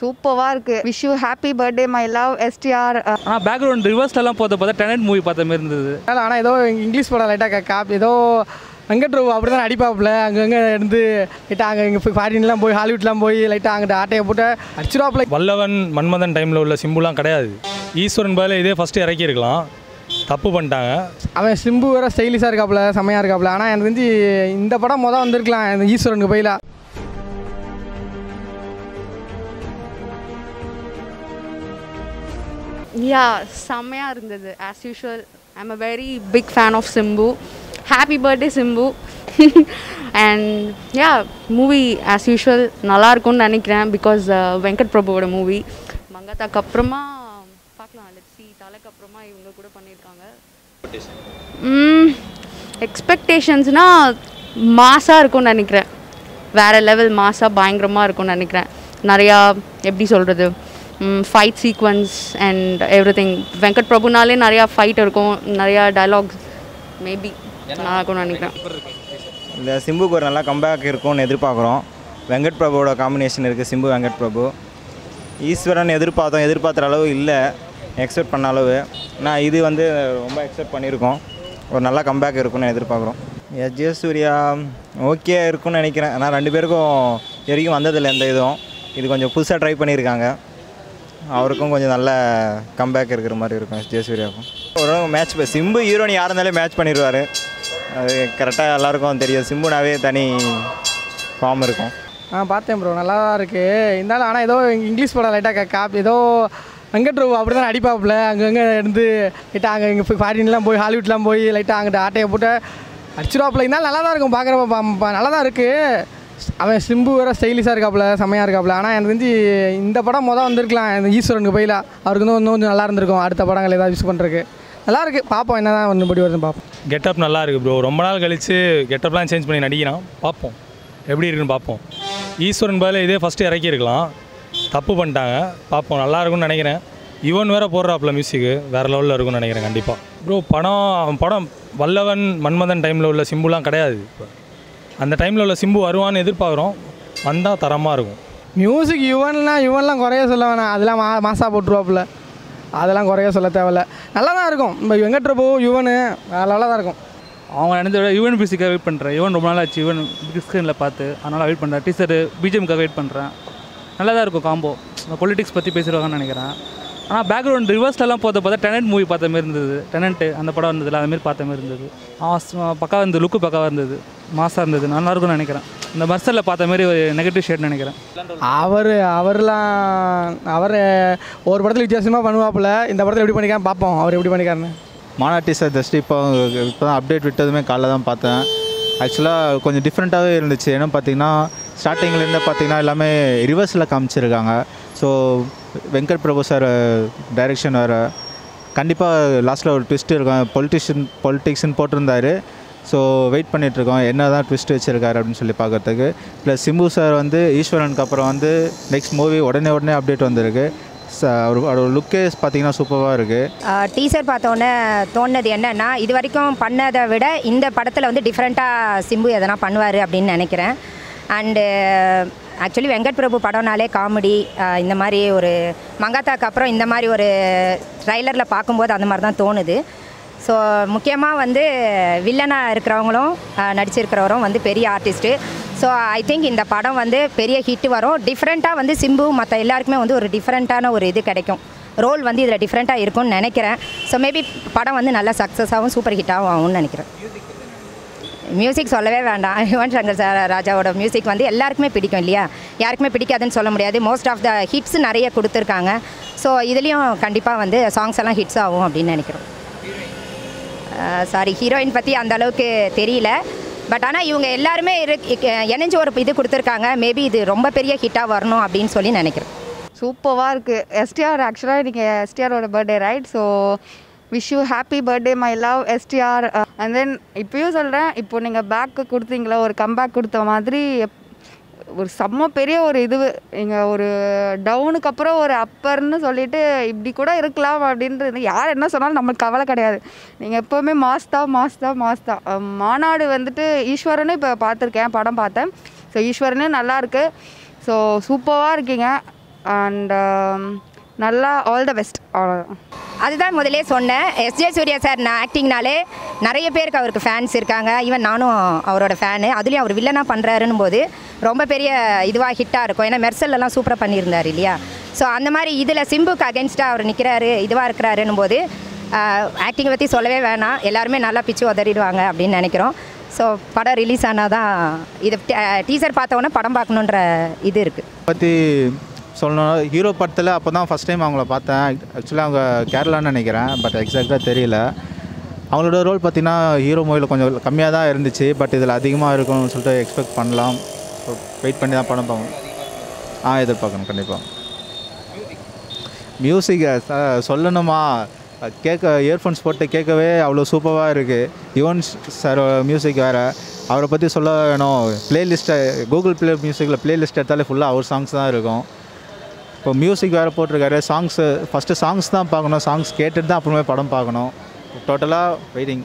சூப்பராக இருக்குது wish you happy birthday my love STR ஆனால் பேக்ரவுண்ட் ரிவர்ஸ்லலாம் போகிறத பார்த்தா டெனட் மூவி பார்த்த மாதிரி இருந்தது ஆனால் ஏதோ இங்கிலீஷ் படம் லைட்டாக காப்பி ஏதோ வெங்கட் பிரபு அப்படி தான் அடிப்பாப்புல அங்கங்கே இருந்து லைட்டாக அங்கே இங்கே போய் ஃபாரின்லாம் போய் ஹாலிவுட்லாம் போய் லைட்டாக அங்கிட்ட ஆட்டையை போட்டு அடிச்சிருவாப்புல வல்லவன் மன்மதன் டைமில் உள்ள சிம்புலாம் கிடையாது ஈஸ்வரன் பதில் இதே ஃபஸ்ட்டு இறக்கியிருக்கலாம் தப்பு பண்ணிட்டாங்க அவன் சிம்பு வேற ஸ்டைலிஷாக இருக்காப்புல செம்மையாக இருக்காப்புல ஆனால் எனக்கு தெரிஞ்சு இந்த படம் மொதல் வந்திருக்கலாம் இந்த ஈஸ்வரனுக்கு பயிலா யா செம்மையாக இருந்தது as usual I'm a very big fan of Simbu happy birthday Simbu and yeah movie as usual நல்லா இருக்கும்னு நினைக்கிறேன் பிகாஸ் வெங்கட் பிரபுவோட மூவி மங்காத்தாக்கு அப்புறமா பார்க்கலாம் லட்சி தலைக்கு அப்புறமா இவங்க கூட பண்ணியிருக்காங்க எக்ஸ்பெக்டேஷன்ஸ்னால் மாஸாக இருக்கும்னு நினைக்கிறேன் வேறு லெவல் மாஸாக பயங்கரமாக இருக்கும்னு நினைக்கிறேன் நிறையா எப்படி சொல்கிறது fight sequence and everything Venkat பிரபுனாலே நிறையா ஃபைட் இருக்கும் நிறையா டயலாக்ஸ் மேபி நல்லா இருக்கும்னு நினைக்கிறேன் இந்த சிம்புக்கு ஒரு நல்ல கம்பேக் இருக்கும்னு எதிர்பார்க்குறோம் வெங்கட் பிரபுவோட காம்பினேஷன் இருக்குது சிம்பு வெங்கட் பிரபு ஈஸ்வரன் எதிர்பார்த்தோம் எதிர்பார்க்குற அளவு இல்லை எக்ஸ்பெக்ட் பண்ண அளவு நான் இது வந்து ரொம்ப எக்ஸ்பெக்ட் பண்ணியிருக்கோம் ஒரு நல்ல கம்பேக் இருக்கும்னு எதிர்பார்க்குறோம் எஸ் ஜே சூர்யா ஓகே இருக்கும்னு நினைக்கிறேன் ஆனால் ரெண்டு பேருக்கும் இது வரைக்கும் வந்ததில்லை எந்த இதுவும் இது கொஞ்சம் புதுசாக ட்ரை பண்ணியிருக்காங்க அவருக்கும் கொஞ்சம் நல்ல கம்பேக் இருக்கிற மாதிரி இருக்கும் எஸ் ஜே சூர்யாவுக்கும் ஒரு மேட்ச் சிம்பு ஹீரோனி யார் இருந்தாலும் மேட்ச் பண்ணிடுவார் அது கரெக்டாக எல்லாருக்கும் தெரியும் சிம்புனாவே தனி ஃபார்ம் இருக்கும் ஆ பார்த்தேன் ப்ரோ நல்லா தான் இருக்குது இருந்தாலும் ஆனால் ஏதோ இங்கிலீஷ் படம் லைட்டாக காப்பி ஏதோ வெங்கட் பிரபு அப்படி தான் அடிப்பாப்புல அங்கங்கே இருந்து லைட்டாக அங்கே இங்கே போய் ஃபாரின்லாம் போய் ஹாலிவுட்லாம் போய் லைட்டாக அங்கிட்ட ஆட்டையை போட்டு அடிச்சிருவாப்புல இருந்தாலும் நல்லா தான் இருக்கும் பார்க்குறப்ப நல்லா தான் இருக்குது அவன் சிம்பு வேற ஸ்டைலிஷாக இருக்காப்புல செம்மையாக இருக்காப்புல ஆனால் எனக்கு தெரிஞ்சு இந்த படம் மொதல் வந்திருக்கலாம் இந்த ஈஸ்வரனுக்கு பயிலா அவருக்கு இன்னும் இன்னும் கொஞ்சம் நல்லா இருந்திருக்கும் அடுத்த படங்கள் ஏதாவது யூஸ் பண்ணுறதுக்கு நல்லா இருக்குது பார்ப்போம் என்ன தான் ஒன்று படி வருதுன்னு பார்ப்போம் கெட்டப் நல்லா இருக்குது ப்ரோ ரொம்ப நாள் கழித்து கெட்டப்லாம் சேஞ்ச் பண்ணி நடிக்கிறான் பார்ப்போம் எப்படி இருக்குன்னு பார்ப்போம் ஈஸ்வரன் பதில் இதே ஃபஸ்ட்டு இறக்கியிருக்கலாம் தப்பு பண்ணிட்டாங்க பார்ப்போம் நல்லா இருக்கும்னு நினைக்கிறேன் யுவன் வேற போடுறாப்புல மியூசிக்கு வேறு லெவலில் இருக்கும்னு நினைக்கிறேன் கண்டிப்பாக ப்ரோ படம் அவன் படம் வல்லவன் மன்மதன் டைமில் உள்ள சிம்புலாம் கிடையாது இப்போ அந்த டைமில் உள்ள சிம்பு வருவான்னு எதிர்பார்க்குறோம் வந்தால் தரமாக இருக்கும் மியூசிக் யுவன்லாம் யுவன்லாம் குறைய சொல்ல வேணாம் அதெல்லாம் மா மாசா போட்டுருவாப்புல அதெல்லாம் குறைய சொல்ல தேவையில்ல நல்லா தான் இருக்கும் இப்போ வெங்கட் பிரபு யுவனு நல்லா தான் இருக்கும் அவங்க நினைச்ச விட யுவன் பிசிக்காக வெயிட் பண்ணுறேன் யுவன் ரொம்ப நாள் ஆச்சு யுவன் பிக் ஸ்க்ரீனில் பார்த்து அதனால் வெயிட் பண்ணுறேன் டீச்சர் பிஜிஎம்காக வெயிட் பண்ணுறேன் நல்லா தான் இருக்கும் காம்போ பொலிட்டிக்ஸ் பற்றி பேசிடுவாங்கன்னு நினைக்கிறேன் ஆனால் பேக்ரவுண்ட் ரிவர்ஸ்லலாம் போகிறத பார்த்தா டெனட் மூவி பார்த்த மாதிரி இருந்தது டெனண்ட்டு அந்த படம் இருந்ததுல அது மாதிரி பார்த்த மாதிரி இருந்தது பக்காவாக இருந்தது லுக்கு பக்காவாக இருந்தது மாசாக இருந்தது நல்லா இருக்கும்னு நினைக்கிறேன் இந்த மர்சலில் பார்த்த மாதிரி ஒரு நெகட்டிவ் ஷேட் நினைக்கிறேன் அவர் அவர்லாம் அவர் ஒரு படத்தில் வித்தியாசமாக பண்ணுவாப்புல இந்த படத்தில் எப்படி பண்ணிக்கான்னு பார்ப்போம் அவர் எப்படி பண்ணிக்காருன்னு மாநாட்டி சார் ஜஸ்ட் இப்போ இப்போ தான் அப்டேட் விட்டதுமே காலைல தான் பார்த்தேன் ஆக்சுவலாக கொஞ்சம் டிஃப்ரெண்ட்டாகவே இருந்துச்சு ஏன்னா பார்த்தீங்கன்னா ஸ்டார்டிங்லேருந்து பார்த்தீங்கன்னா எல்லாமே ரிவர்ஸில் காமிச்சிருக்காங்க so Venkat Prabhu sir direction வேறு கண்டிப்பாக லாஸ்ட்டில் ஒரு ட்விஸ்ட் இருக்கும் பொலிட்டிஷியன் பொலிட்டிக்ஸ்னு போட்டிருந்தாரு ஸோ வெயிட் பண்ணிகிட்ருக்கோம் என்ன தான் ட்விஸ்ட் வச்சுருக்காரு அப்படின்னு சொல்லி பார்க்கறதுக்கு ப்ளஸ் சிம்பு சார் வந்து ஈஸ்வரனுக்கு அப்புறம் வந்து நெக்ஸ்ட் மூவி உடனே உடனே அப்டேட் வந்திருக்கு ச- அவர் அவரோட லுக்கே பார்த்தீங்கன்னா சூப்பராக இருக்குது டீசர் பார்த்தோன்னே தோணுனது என்னன்னா இது வரைக்கும் பண்ணதை விட இந்த படத்தில் வந்து டிஃப்ரெண்ட்டாக சிம்பு எதனா பண்ணுவார் அப்படின்னு நினைக்கிறேன் அண்டு ஆக்சுவலி வெங்கட் பிரபு படம்னாலே காமெடி இந்த மாதிரி ஒரு மங்காத்தாக்கு அப்புறம் இந்த மாதிரி ஒரு ட்ரைலரில் பார்க்கும்போது அந்த மாதிரி தான் தோணுது ஸோ முக்கியமாக வந்து வில்லனாக இருக்கிறவங்களும் அஹ், நடிச்சிருக்கிறவரும் வந்து பெரிய ஆர்டிஸ்ட்டு ஸோ ஐ திங்க் இந்த படம் வந்து பெரிய ஹிட் வரும் டிஃப்ரெண்ட்டாக வந்து சிம்பு மற்ற எல்லாருக்குமே வந்து ஒரு டிஃப்ரெண்ட்டான ஒரு இது கிடைக்கும் ரோல் வந்து இதில் டிஃப்ரெண்ட்டாக இருக்கும்னு நினைக்கிறேன் ஸோ மேபி படம் வந்து நல்ல சக்ஸஸாகவும் சூப்பர் ஹிட்டாகவும் ஆகும்னு நினைக்கிறேன் மியூசிக் சொல்லவே வேண்டாம் யுவன் சங்கர் சார் ராஜாவோட மியூசிக் வந்து எல்லாருக்குமே பிடிக்கும் இல்லையா யாருக்குமே பிடிக்காதுன்னு சொல்ல முடியாது மோஸ்ட் ஆஃப் த ஹிட்ஸ் நிறைய கொடுத்துருக்காங்க ஸோ இதுலேயும் கண்டிப்பாக வந்து சாங்ஸ் எல்லாம் ஹிட்ஸ் ஆகும் அப்படின்னு நினைக்கிறோம் சாரி ஹீரோயின் பற்றி அந்த அளவுக்கு தெரியல பட் ஆனால் இவங்க எல்லாருமே இரு இணைஞ்சு ஒரு இது கொடுத்துருக்காங்க மேபி இது ரொம்ப பெரிய ஹிட்டாக வரணும் அப்படின்னு சொல்லி நினைக்கிறேன் சூப்பராக இருக்குது எஸ்டிஆர் ஆக்சுவலாக நீங்கள் எஸ்டிஆரோட birthday right so wish you happy birthday my love STR and then இப்பயும் சொல்கிறேன் இப்போ நீங்கள் பேக்கு கொடுத்தீங்களா ஒரு கம்பேக் கொடுத்த மாதிரி எப்- ஒரு செம்ம பெரிய ஒரு இது நீங்கள் ஒரு டவுனுக்கு அப்புறம் ஒரு அப்பர்னு சொல்லிட்டு இப்படி கூட இருக்கலாம் அப்படின்றது யார் என்ன சொன்னாலும் நம்மளுக்கு கவலை கிடையாது நீங்கள் எப்போவுமே மாஸ் தான் மாஸ் தான் மாஸ் தான் அஹ் மாநாடு வந்துட்டு ஈஸ்வரனும் இப்போ பார்த்துருக்கேன் படம் பார்த்தேன் ஸோ ஈஸ்வரனும் நல்லா இருக்கு ஸோ சூப்பராக இருக்கீங்க அண்ட் நல்லா ஆல் த பெஸ்ட் அவ்வளோதான் அதுதான் முதலே சொன்னேன் எஸ்ஜே சூர்யா சார் நான் ஆக்டிங்னாலே நிறைய பேருக்கு அவருக்கு ஃபேன்ஸ் இருக்காங்க ஈவன் நானும் அவரோட ஃபேனு அதுலேயும் அவர் வில்லனாக பண்ணுறாருன்னு போது ரொம்ப பெரிய இதுவாக ஹிட்டாக இருக்கும் ஏன்னா மெர்சல்லாம் சூப்பராக பண்ணியிருந்தார் இல்லையா ஸோ அந்த மாதிரி இதில் சிம்புக்கு அகேன்ஸ்டாக அவர் நிற்கிறாரு இதுவாக இருக்கிறாருன்னும் போது ஆக்டிங்கை பற்றி சொல்லவே வேணாம் எல்லாருமே நல்லா பிச்சு உதறிடுவாங்க அப்படின்னு நினைக்கிறோம் ஸோ படம் ரிலீஸ் ஆனால் தான் இது டீசர் பார்த்தோன்னே படம் பார்க்கணுன்ற இது இருக்குது பற்றி சொல்லணும்னா ஹீரோ படத்தில் அப்போ தான் ஃபஸ்ட் டைம் அவங்கள பார்த்தேன் ஆக்சுவலாக அவங்க கேரளான்னு நினைக்கிறேன் பட் எக்ஸாக்டாக தெரியல அவங்களோட ரோல் பார்த்தீங்கன்னா ஹீரோ மூவியில் கொஞ்சம் கம்மியாக தான் இருந்துச்சு பட் இதில் அதிகமாக இருக்கும்னு சொல்லிட்டு எக்ஸ்பெக்ட் பண்ணலாம் ஸோ வெயிட் பண்ணி தான் படம் பார்க்கணும் ஆ எதிர்பார்க்கணும் கண்டிப்பாக மியூசிக் சொல்லணுமா கேட்க இயர்ஃபோன்ஸ் போட்டு கேட்கவே அவ்வளோ சூப்பராக இருக்குது யுவன் சார் மியூசிக் வேறு அவரை பற்றி சொல்ல வேணும் பிளேலிஸ்ட்டை கூகுள் ப்ளே மியூசிக்கில் பிளேலிஸ்ட் எடுத்தாலே ஃபுல்லாக அவர் சாங்ஸ் தான் இருக்கும் இப்போ மியூசிக் வேறு போட்டிருக்காரு சாங்ஸு ஃபஸ்ட்டு சாங்ஸ் தான் பார்க்கணும் சாங்ஸ் கேட்டுட்டு தான் அப்புறமே படம் பார்க்கணும் டோட்டலாக வெயிட்டிங்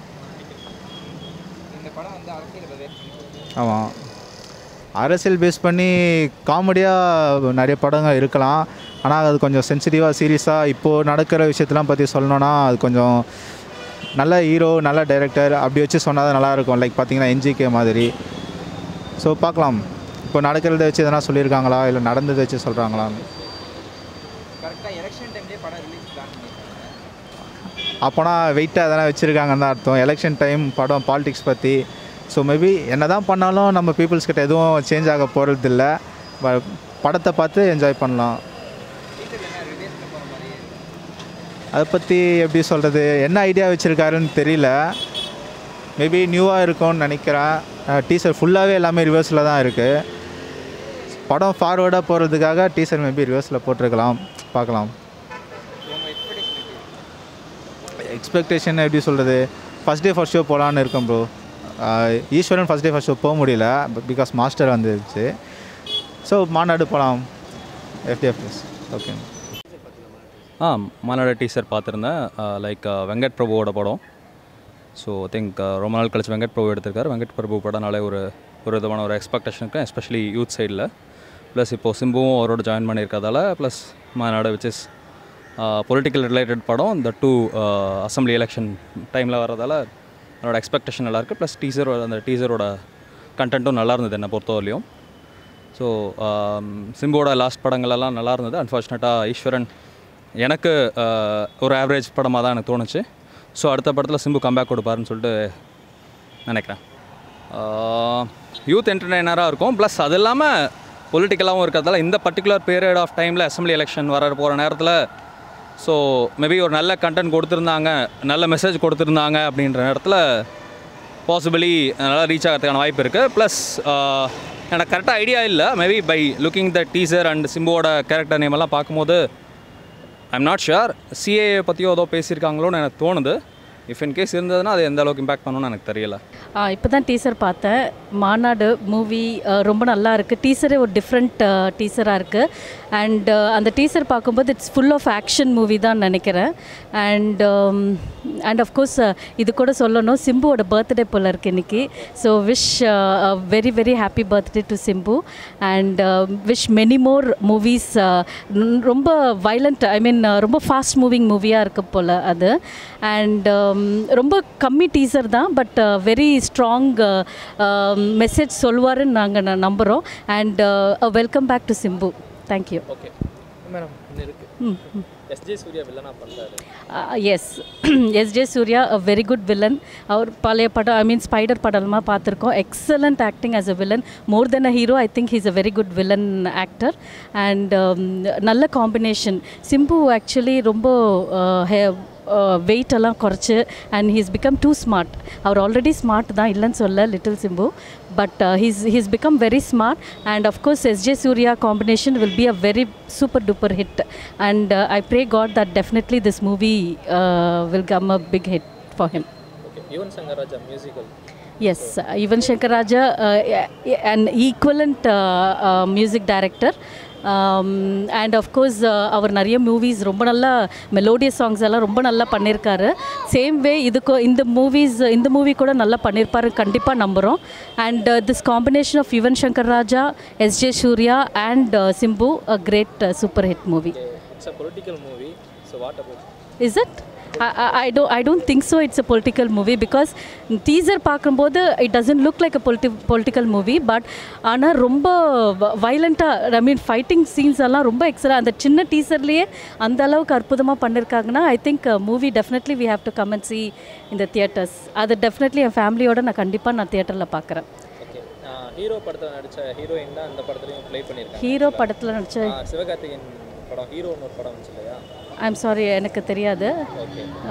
ஆமாம் அரசியல் பேஸ் பண்ணி காமெடியாக நிறைய படங்கள் இருக்கலாம் ஆனால் அது கொஞ்சம் சென்சிட்டிவாக சீரியஸாக இப்போது நடக்கிற விஷயத்தெலாம் பற்றி சொல்லணுன்னா அது கொஞ்சம் நல்ல ஹீரோ நல்ல டைரக்டர் அப்படி வச்சு சொன்னால் தான் நல்லாயிருக்கும் லைக் பார்த்தீங்கன்னா என்ஜிகே மாதிரி ஸோ பார்க்கலாம் இப்போ நடக்கிறத வச்சு எதனா சொல்லியிருக்காங்களா இல்லை நடந்ததை வச்சு சொல்கிறாங்களா அப்போனா வெயிட்டாக எதனா வச்சுருக்காங்கன்னு தான் அர்த்தம் எலெக்ஷன் டைம் படம் பாலிடிக்ஸ் பற்றி ஸோ மேபி என்ன தான் பண்ணாலும் நம்ம பீப்புள்ஸ் கிட்ட எதுவும் சேஞ்ச் ஆக போகிறது இல்லை படத்தை பார்த்து என்ஜாய் பண்ணலாம் அதை பற்றி எப்படி சொல்கிறது என்ன ஐடியா வச்சுருக்காருன்னு தெரியல மேபி நியூவாக இருக்கும்னு நினைக்கிறேன் டீசர் ஃபுல்லாகவே எல்லாமே ரிவர்ஸில் தான் இருக்குது படம் ஃபார்வேர்டாக போகிறதுக்காக டீசர் மேபி ரிவர்ஸில் போட்டிருக்கலாம் பார்க்கலாம் எக்ஸ்பெக்டேஷன் எப்படி சொல்கிறது ஃபஸ்ட் டே ஃபஸ்ட் ஷோ போகலான்னு இருக்கேன் bro Eeswaran first day first show போக முடியல பிகாஸ் மாஸ்டர் வந்துருச்சு ஸோ மாநாடு போகலாம் எஃப்டிஎஃப்எஸ் ஓகே ஆ மாநாடு டீசர் பார்த்துருந்தேன் லைக் வெங்கட் பிரபுவோட படம் ஸோ திங்க் ரொம்ப நாள் கழிச்சு வெங்கட் பிரபு எடுத்திருக்காரு வெங்கட் பிரபு படம்னாலே ஒரு ஒரு விதமான ஒரு எக்ஸ்பெக்டேஷன் இருக்கும் எஸ்பெஷலி யூத் சைடில் ப்ளஸ் இப்போது சிம்புவும் அவரோட ஜாயின் பண்ணியிருக்கதால plus Maanaadu which is political related படம் இந்த டூ அசம்பிளி எலெக்ஷன் டைமில் வர்றதால என்னோட எக்ஸ்பெக்டேஷன் நல்லாயிருக்கு ப்ளஸ் டீசர் அந்த டீசரோட கண்டென்ட்டும் நல்லா இருந்தது என்னை பொறுத்தவரையிலையும் ஸோ சிம்புவோட லாஸ்ட் படங்களெல்லாம் நல்லா இருந்தது அன்ஃபார்ச்சுனேட்டாக ஈஸ்வரன் எனக்கு ஆஹ், ஒரு ஆவரேஜ் படமாக தான் எனக்கு தோணுச்சு ஸோ அடுத்த படத்தில் சிம்பு கம்பேக் கொடுப்பாருன்னு சொல்லிட்டு நினைக்கிறேன் யூத் என்டர்டெய்னராக இருக்கும் ப்ளஸ் அது இல்லாமல் பொலிட்டிக்கலாகவும் இருக்கிறதால இந்த பர்டிகுலர் பீரியட் ஆஃப் டைமில் அசம்பிளி எலெக்ஷன் வர போகிற நேரத்தில் ஸோ மேபி ஒரு நல்ல கண்டென்ட் கொடுத்துருந்தாங்க நல்ல மெசேஜ் கொடுத்துருந்தாங்க அப்படின்ற நேரத்தில் பாசிபிளி நல்லா ரீச் ஆகிறதுக்கான வாய்ப்பு இருக்குது ப்ளஸ் எனக்கு கரெக்டாக ஐடியா இல்லை maybe by looking the teaser and சிம்புவோட கேரக்டர் நேம் எல்லாம் பார்க்கும்போது ஐம் நாட் ஷுர் சிஏஏ பற்றியோ ஏதோ பேசியிருக்காங்களோன்னு எனக்கு தோணுது இஃப் இன் கேஸ் இருந்ததுன்னா அது எந்த அளவுக்கு இம்பாக்ட் பண்ணணும்னு எனக்கு தெரியல இப்போ தான் டீசர் பார்த்தேன் மாநாடு மூவி ரொம்ப நல்லா இருக்குது டீசரே ஒரு டிஃப்ரெண்ட் டீசராக இருக்குது அண்ட் அந்த டீசர் பார்க்கும்போது it's full of action movie தான் நினைக்கிறேன் அண்ட் அண்ட் அஃப்கோர்ஸ் இது கூட சொல்லணும் சிம்புவோட பர்த்டே போல் இருக்குது இன்றைக்கி so wish very very happy birthday to Simbu and wish many more movies ரொம்ப வைலண்ட் ஐ மீன் ரொம்ப ஃபாஸ்ட் மூவிங் மூவியாக இருக்கு போல் அது அண்ட் ரொம்ப கம்மி டீசர் தான் பட் வெரி ஸ்ட்ராங் மெசேஜ் சொல்வாருன்னு நாங்கள் நம்புகிறோம் and welcome back to Simbu thank you okay madam hmm hmm SJ Suryah வில்லனா பண்ணுறாரு yes SJ Suryah a very good villain அவர் பழைய படம் ஐ மீன் ஸ்பைடர் படம்லாம் பார்த்துருக்கோம் excellent acting as a villain more then a hero I think he's a very good villain actor and நல்ல combination Simbu actually ரொம்ப weight எல்லாம் குறைச்சி and he's become two smart அவர் ஆல்ரெடி ஸ்மார்ட் தான் இல்லைன்னு சொல்ல little Simbu but he's he's become very smart and of course SJ Suryah combination will be a very super duper hit and I pray God that definitely this movie will come a big hit for him okay Yuvan Shankar Raja musical Yes, uh, Ivan Shankar Raja, uh, an equivalent uh, uh, music director, and of course அவர் நிறைய movies ரொம்ப நல்லா melodious songs எல்லாம் ரொம்ப நல்லா பண்ணியிருக்காரு same way இதுக்கு இந்த மூவிஸ் இந்த மூவி கூட நல்லா பண்ணியிருப்பாரு கண்டிப்பாக நம்புகிறோம் and this combination of Yuvan Shankar Raja S J Suryah and Simbu a great super hit movie it's a political movie so what about Is it? I, I, I don't I don't think so it's a political movie because teaser பார்க்கும்போது it doesn't look like a politi political movie but ஆனால் ரொம்ப வைலண்ட்டாக ஐ மீன் fighting scenes எல்லாம் ரொம்ப எக்ஸலாக அந்த சின்ன டீசர்லேயே அந்த அளவுக்கு அற்புதமாக பண்ணியிருக்காங்கன்னா I think movie definitely we have to come and see இந்த தியேட்டர்ஸ் அது டெஃபினெட்லி என் ஃபேமிலியோட நான் கண்டிப்பாக நான் தியேட்டரில் பார்க்குறேன் ஓகே ஹீரோ படத்தில் நடித்த ஹீரோயின் தான் அந்த படத்துலையும் ப்ளே பண்ணியிருக்காங்க ஹீரோ படத்தில் நடிச்ச ஆ, சிவகார்த்திகேயன் படம் ஹீரோன்னு ஒரு படம் வந்துச்சு இல்லையா ஐம் சாரி எனக்கு தெரியாது ஓகே ஆ.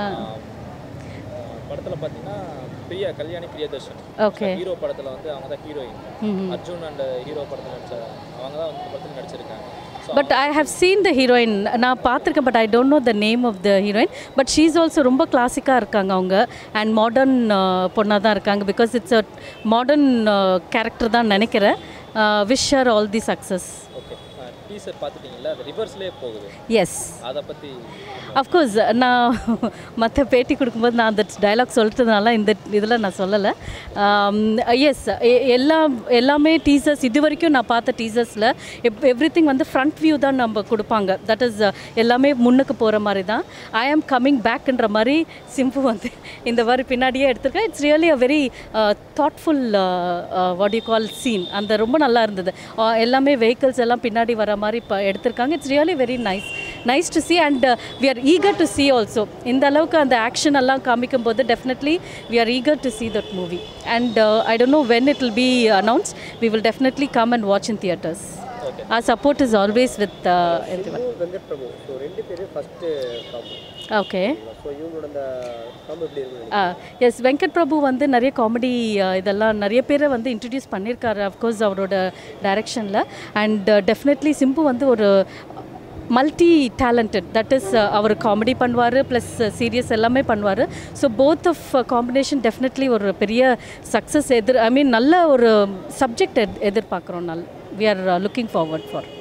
படத்தில் பார்த்தீங்கன்னா பிரியா கல்யாணி பிரியதர்ஷன் Okay. ஹீரோ படத்தில் வந்து அவங்க தான் ஹீரோயின் ம்ஹும். அர்ஜுன் அண்ட் ஹீரோ படத்தில் நடிச்ச அவங்க தான் வந்து இந்த படத்தில் நடிச்சிருக்காங்க so but I have seen the heroine நான் பார்த்துருக்கேன் but I don't know the name of the heroine but she is also ரொம்ப கிளாசிக்காக இருக்காங்க அவங்க அண்ட் மாடர்ன் பொண்ணாக தான் இருக்காங்க because it's a modern character தான் நினைக்கிறேன் wish her all the success okay teaser பார்த்துட்டீங்களா அது ரிவர்ஸ்லேயே போகுது எஸ் அதை பற்றி அஃப்கோர்ஸ் நான் மற்ற பேட்டி கொடுக்கும்போது நான் அந்த டைலாக் சொல்லிட்டதுனால இந்த இதில் நான் சொல்லலை எஸ் எல்லாம் எல்லாமே டீசர்ஸ் இது வரைக்கும் நான் பார்த்த டீசர்ஸில் எவ்ரி திங் வந்து ஃப்ரண்ட் வியூ தான் நம்ம கொடுப்பாங்க தட் இஸ் எல்லாமே முன்னுக்கு போகிற மாதிரி தான் ஐ ஆம் கம்மிங் பேக்ன்ற மாதிரி சிம்பு வந்து இந்த மாதிரி பின்னாடியே எடுத்திருக்கேன் it's really a very thoughtful what you call scene அந்த ரொம்ப நல்லா இருந்தது Uh, எல்லாமே வெஹிக்கிள்ஸ் எல்லாம் பின்னாடி வர மாதிரி இப்போ எடுத்திருக்காங்க it's really very nice nice to see and we are eager to see also இந்த அளவுக்கு அந்த ஆக்ஷன் எல்லாம் காமிக்கும் போது definitely we are eager to see that movie and I don't know when it will be announce we will definitely come and watch in theatres our support is always with everyone Venkat Prabhu so ரெண்டு பேரும் first combo okay so இவங்களோட அந்த combo எப்படி இருக்கு S Venkat பிரபு வந்து நிறைய comedy இதெல்லாம் நிறைய பேரை வந்து இன்ட்ரடியூஸ் பண்ணியிருக்காரு அஃப்கோர்ஸ் அவரோட டைரக்ஷனில் அண்ட் டெஃபினெட்லி சிம்பு வந்து ஒரு மல்டி டேலண்டட் தட் இஸ் அவர் காமெடி பண்ணுவார் ப்ளஸ் சீரியஸ் எல்லாமே பண்ணுவார் so both of combination definitely ஒரு பெரிய சக்ஸஸ் எதிர் ஐ மீன் நல்ல ஒரு சப்ஜெக்ட் எதிர்பார்க்குறோம் நல் we are looking forward for